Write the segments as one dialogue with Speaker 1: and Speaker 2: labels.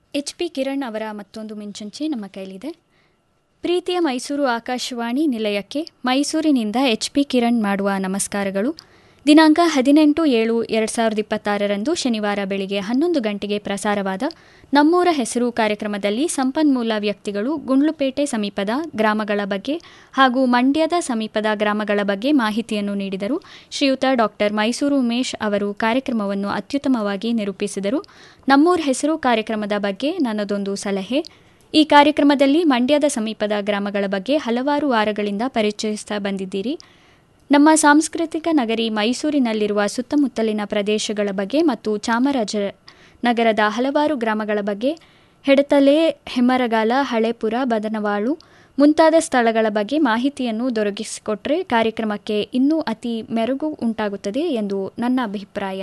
Speaker 1: H P Kiran ಅವರ ಮತ್ತೊಂದು ಮಿಂಚಂಚೆ ನಮ್ಮ ಕೈಲಿದೆ ಪ್ರೀತಿಯ ಮೈಸೂರು ಆಕಾಶವಾಣಿ ನಿಲಯಕ್ಕೆ ಮೈಸೂರಿನಿಂದ ಎಚ್ ಪಿ ಕಿರಣ್ ಮಾಡುವ ನಮಸ್ಕಾರಗಳು ದಿನಾಂಕ ಹದಿನೆಂಟು ಏಳು ಎರಡು ಸಾವಿರದ ಇಪ್ಪತ್ತಾರರಂದು ಶನಿವಾರ ಬೆಳಿಗ್ಗೆ ಹನ್ನೊಂದು ಗಂಟೆಗೆ ಪ್ರಸಾರವಾದ ನಮ್ಮೂರ ಹೆಸರು ಕಾರ್ಯಕ್ರಮದಲ್ಲಿ ಸಂಪನ್ಮೂಲ ವ್ಯಕ್ತಿಗಳು ಗುಂಡ್ಲುಪೇಟೆ ಸಮೀಪದ ಗ್ರಾಮಗಳ ಬಗ್ಗೆ ಹಾಗೂ ಮಂಡ್ಯದ ಸಮೀಪದ ಗ್ರಾಮಗಳ ಬಗ್ಗೆ ಮಾಹಿತಿಯನ್ನು ನೀಡಿದರು ಶ್ರೀಯುತ ಡಾಕ್ಟರ್ ಮೈಸೂರು ಉಮೇಶ್ ಅವರು ಕಾರ್ಯಕ್ರಮವನ್ನು ಅತ್ಯುತ್ತಮವಾಗಿ ನಿರೂಪಿಸಿದರು ನಮ್ಮೂರ ಹೆಸರು ಕಾರ್ಯಕ್ರಮದ ಬಗ್ಗೆ ನನ್ನದೊಂದು ಸಲಹೆ ಈ ಕಾರ್ಯಕ್ರಮದಲ್ಲಿ ಮಂಡ್ಯದ ಸಮೀಪದ ಗ್ರಾಮಗಳ ಬಗ್ಗೆ ಹಲವಾರು ವಾರಗಳಿಂದ ಪರಿಚಯಿಸ್ತಾ ಬಂದಿದ್ದೀರಿ ನಮ್ಮ ಸಾಂಸ್ಕೃತಿಕ ನಗರಿ ಮೈಸೂರಿನಲ್ಲಿರುವ ಸುತ್ತಮುತ್ತಲಿನ ಪ್ರದೇಶಗಳ ಬಗ್ಗೆ ಮತ್ತು ಚಾಮರಾಜ ನಗರದ ಹಲವಾರು ಗ್ರಾಮಗಳ ಬಗ್ಗೆ ಹೆಡತಲೆ ಹೆಮ್ಮರಗಾಲ ಹಳೆಪುರ ಬದನವಾಳು ಮುಂತಾದ ಸ್ಥಳಗಳ ಬಗ್ಗೆ ಮಾಹಿತಿಯನ್ನು ದೊರಕಿಸಿಕೊಟ್ರೆ ಕಾರ್ಯಕ್ರಮಕ್ಕೆ ಇನ್ನೂ ಅತಿ ಮೆರುಗು ಉಂಟಾಗುತ್ತದೆ ಎಂದು ನನ್ನ ಅಭಿಪ್ರಾಯ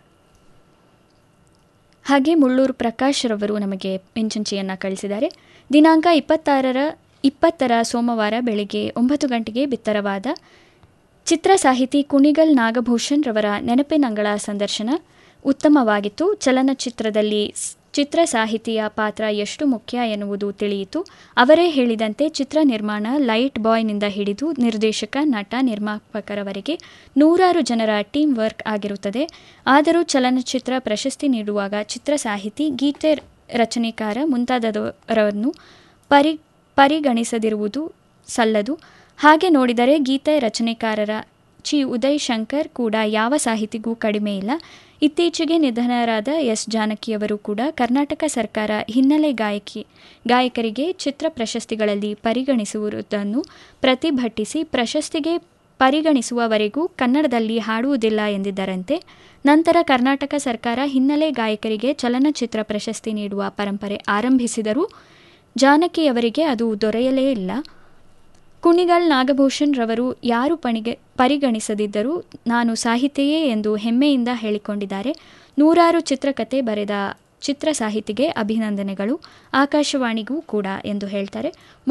Speaker 1: ಹಾಗೆ ಮುಳ್ಳೂರು ಪ್ರಕಾಶ್ ರವರು ನಮಗೆ ಮಿಂಚಂಚಿಯನ್ನು ಕಳಿಸಿದ್ದಾರೆ ದಿನಾಂಕ ಇಪ್ಪತ್ತಾರರ ಇಪ್ಪತ್ತರ ಸೋಮವಾರ ಬೆಳಿಗ್ಗೆ ಒಂಬತ್ತು ಗಂಟೆಗೆ ಬಿತ್ತರವಾದ ಚಿತ್ರ ಸಾಹಿತಿ ಕುಣಿಗಲ್ ನಾಗಭೂಷಣ್ ರವರ ನೆನಪಿನಂಗಳ ಸಂದರ್ಶನ ಉತ್ತಮವಾಗಿತ್ತು ಚಲನಚಿತ್ರದಲ್ಲಿ ಚಿತ್ರ ಸಾಹಿತಿಯ ಪಾತ್ರ ಎಷ್ಟು ಮುಖ್ಯ ಎನ್ನುವುದು ತಿಳಿಯಿತು ಅವರೇ ಹೇಳಿದಂತೆ ಚಿತ್ರ ನಿರ್ಮಾಣ ಲೈಟ್ ಬಾಯ್ನಿಂದ ಹಿಡಿದು ನಿರ್ದೇಶಕ ನಟ ನಿರ್ಮಾಪಕರವರೆಗೆ ನೂರಾರು ಜನರ ಟೀಮ್ ವರ್ಕ್ ಆಗಿರುತ್ತದೆ ಆದರೂ ಚಲನಚಿತ್ರ ಪ್ರಶಸ್ತಿ ನೀಡುವಾಗ ಚಿತ್ರ ಸಾಹಿತಿ ಗೀತೆ ರಚನೆಕಾರ ಮುಂತಾದವರನ್ನು ಪರಿ ಪರಿಗಣಿಸದಿರುವುದು ಸಲ್ಲದು ಹಾಗೆ ನೋಡಿದರೆ ಗೀತೆ ರಚನೆಕಾರರ ಚಿ ಉದಯ್ ಶಂಕರ್ ಕೂಡ ಯಾವ ಸಾಹಿತಿಗೂ ಕಡಿಮೆ ಇಲ್ಲ ಇತ್ತೀಚೆಗೆ ನಿಧನರಾದ ಎಸ್ ಜಾನಕಿಯವರು ಕೂಡ ಕರ್ನಾಟಕ ಸರ್ಕಾರ ಹಿನ್ನೆಲೆ ಗಾಯಕಿ ಗಾಯಕರಿಗೆ ಚಿತ್ರ ಪ್ರಶಸ್ತಿಗಳಲ್ಲಿ ಪರಿಗಣಿಸುವುದನ್ನು ಪ್ರತಿಭಟಿಸಿ ಪ್ರಶಸ್ತಿಗೆ ಪರಿಗಣಿಸುವವರೆಗೂ ಕನ್ನಡದಲ್ಲಿ ಹಾಡುವುದಿಲ್ಲ ಎಂದಿದ್ದರಂತೆ ನಂತರ ಕರ್ನಾಟಕ ಸರ್ಕಾರ ಹಿನ್ನೆಲೆ ಗಾಯಕರಿಗೆ ಚಲನಚಿತ್ರ ಪ್ರಶಸ್ತಿ ನೀಡುವ ಪರಂಪರೆ ಆರಂಭಿಸಿದರೂ ಜಾನಕಿಯವರಿಗೆ ಅದು ದೊರೆಯಲೇ ಇಲ್ಲ ಕುಣಿಗಲ್ ನಾಗಭೂಷಣ್ ರವರು ಯಾರು ಪಣಿಗೆ ಪರಿಗಣಿಸದಿದ್ದರೂ ನಾನು ಸಾಹಿತಿಯೇ ಎಂದು ಹೆಮ್ಮೆಯಿಂದ ಹೇಳಿಕೊಂಡಿದ್ದಾರೆ ನೂರಾರು ಚಿತ್ರಕಥೆ ಬರೆದ ಚಿತ್ರ ಸಾಹಿತಿಗೆ ಅಭಿನಂದನೆಗಳು ಆಕಾಶವಾಣಿಗೂ ಕೂಡ ಎಂದು ಹೇಳ್ತಾರೆ